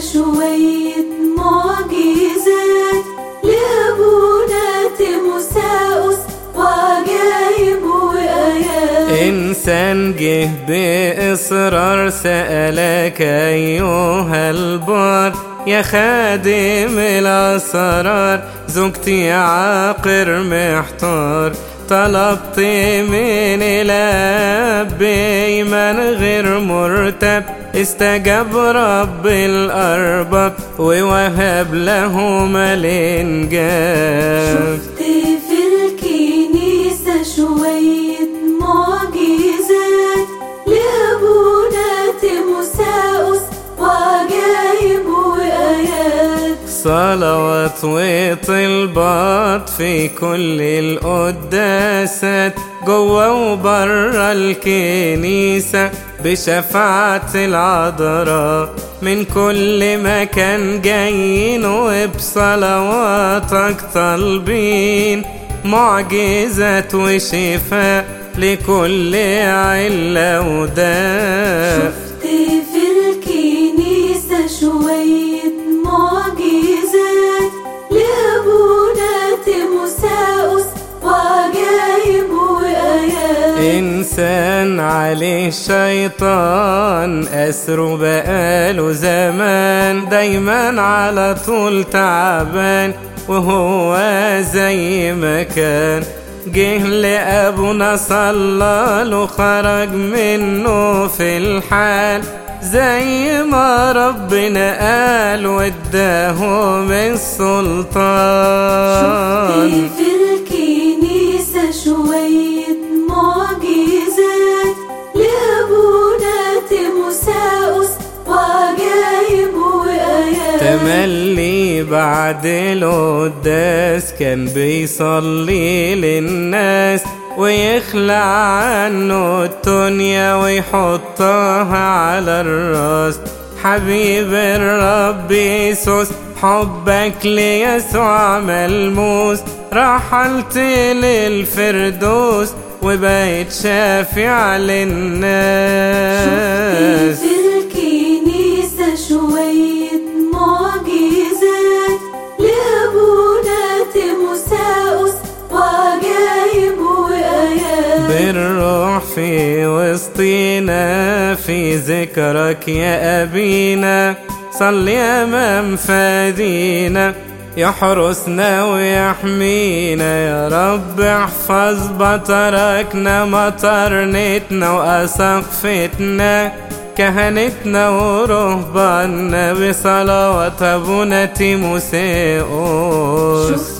شوية معجزات لأبونا تيموساوس وعجايب وآيات إنسان جه بإصرار سألك أيها البار يا خادم الأسرار زوجتي عاقر محتار طلبت من الأب بإيمان غير مرتب استجاب رب الأرباب ووهب لهم الإنجاب شفت في الكنيسة شوية معجزات لأبونا تيموساوس وعجايب وآيات صلوات وطلبات في كل القداسات جوا وبرا الكنيسة بشفاعة العذراء من كل مكان جايين وبصلواتك طالبين معجزات وشفاء لكل علة وداء شفت في الكنيسة شوية معجزات لأبونا تيموساوس وعجايب وآيات إنسان عليه شيطان أسره بقاله زمان دايما على طول تعبان وهو زي ما كان جه لأبونا صلى له خرج منه في الحال زي ما ربنا قال واداهم السلطان شفت في الكنيسة شوية معجزات لأبونا تيموساوس وعجايب وآيات تملي بعد القداس كان بيصلي للناس ويخلع عنه الدنيا ويحطها على الراس حبيب الرب يسوس حبك ليسوع ملموس رحلت للفردوس وبقيت شافع شفت للناس في الكنيسة شوية معجزات لأبونا تيموساوس وعجايب وآيات بالروح في وسطينا في ذكرك يا أبينا صلي أمام فادينا يحرسنا ويحمينا يا رب احفظ بطركنا مطرنتنا وأسقفتنا كهنتنا ورهباننا بصلوات أبونا تيموساوس شفت